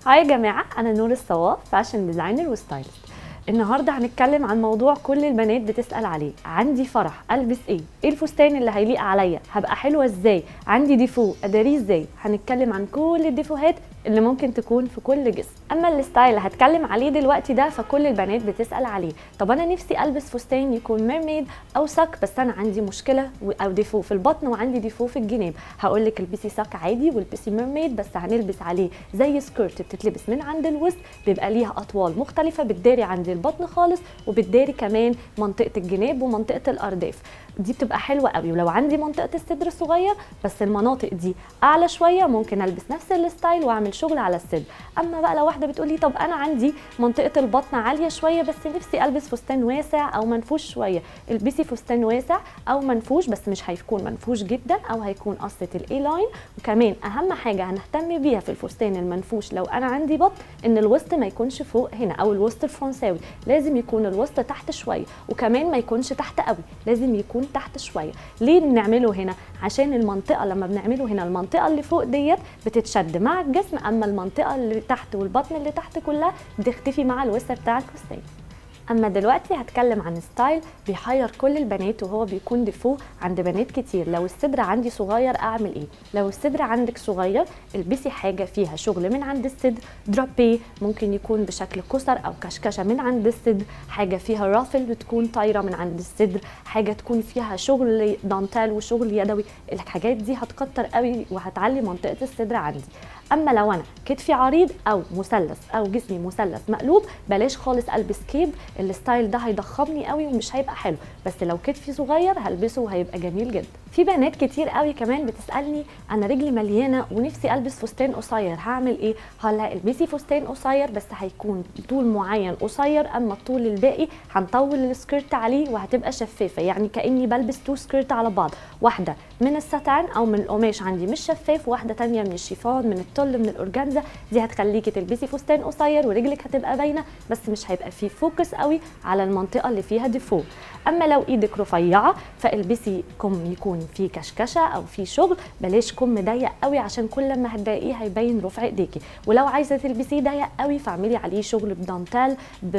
هاي يا جماعة أنا نور الصواف فاشن ديزاينر وستايلست النهاردة هنتكلم عن موضوع كل البنات بتسأل عليه عندي فرح ألبس إيه؟ إيه الفستان اللي هيليق عليا؟ هبقى حلوة إزاي؟ عندي ديفو أداريه إزاي؟ هنتكلم عن كل الديفوهات اللي ممكن تكون في كل جسم اما الستايل اللي هتكلم عليه دلوقتي ده فكل البنات بتسال عليه طب انا نفسي البس فستان يكون ميرميد او ساك بس انا عندي مشكله او ديفو في البطن وعندي ديفو في الجناب هقول لك البسي ساك عادي والبسي ميرميد بس هنلبس عليه زي سكيرت بتتلبس من عند الوسط بيبقى ليها اطوال مختلفه بتداري عند البطن خالص وبتداري كمان منطقه الجناب ومنطقه الارداف دي بتبقى حلوه قوي ولو عندي منطقه الصدر صغير بس المناطق دي اعلى شويه ممكن البس نفس الستايل واعمل شغل على الصدر اما بقى لو واحده بتقولي طب انا عندي منطقه البطن عاليه شويه بس نفسي البس فستان واسع او منفوش شويه البسي فستان واسع او منفوش بس مش هيكون منفوش جدا او هيكون قصه الاي لاين وكمان اهم حاجه هنهتم بيها في الفستان المنفوش لو انا عندي بطن ان الوسط ما يكونش فوق هنا او الوسط الفرنساوي لازم يكون الوسط تحت شويه وكمان ما يكونش تحت قوي لازم يكون تحت شويه ليه بنعمله هنا عشان المنطقه لما بنعمله هنا المنطقه اللي فوق ديت بتتشد مع الجسم اما المنطقه اللي تحت والبطن اللي تحت كلها بتختفي مع الوسع بتاع الفستان اما دلوقتي هتكلم عن ستايل بيحير كل البنات وهو بيكون ديفو عند بنات كتير لو الصدر عندي صغير اعمل ايه لو الصدر عندك صغير البسي حاجه فيها شغل من عند الصدر درابي ممكن يكون بشكل كسر او كشكشه من عند الصدر حاجه فيها رافل بتكون طايره من عند الصدر حاجه تكون فيها شغل دانتال وشغل يدوي الحاجات دي هتكتر قوي وهتعلي منطقه الصدر عندي اما لو انا كتفي عريض او مثلث او جسمي مثلث مقلوب بلاش خالص البس كيب الستايل ده هيضخمني قوي ومش هيبقى حلو بس لو كتفي صغير هلبسه وهيبقى جميل جدا في بنات كتير قوي كمان بتسالني انا رجلي مليانه ونفسي البس فستان قصير هعمل ايه هلا البسي فستان قصير بس هيكون طول معين قصير اما الطول الباقي هنطول السكيرت عليه وهتبقى شفافه يعني كاني بلبس تو سكيرت على بعض واحده من الساتان او من القماش عندي مش شفاف وواحده تانية من الشيفون من التل من الاورجانزا دي هتخليكي تلبسي فستان قصير ورجلك هتبقى باينه بس مش هيبقى فيه فوكس قوي على المنطقه اللي فيها ديفو اما لو ايدك رفيعه فالبسي كم يكون فيه كشكشه او فيه شغل بلاش كم ضيق قوي عشان كل ما هتضايقيه هيبين رفع ايديكي ولو عايزه تلبسيه ضيق قوي فاعملي عليه شغل بدانتال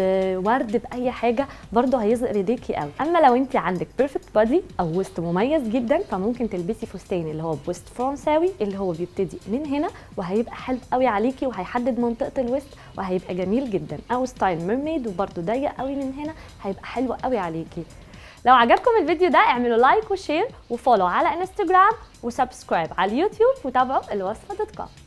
بورد باي حاجه برده هيظهر ايديكي قوي اما لو انت عندك بيرفكت بادي او وسط مميز جدا فممكن تلبسي فستان اللي هو بوست فرنساوي اللي هو بيبتدي من هنا وهيبقى حلو قوي عليكي وهيحدد منطقه الوسط وهيبقى جميل جدا او ستايل ميرميد وبرده ضيق قوي من هنا هيبقى حلو قوي عليكي لو عجبكم الفيديو ده اعملوا لايك وشير وفولو على انستجرام وسبسكرايب على اليوتيوب وتابعوا الوصفه دوت كوم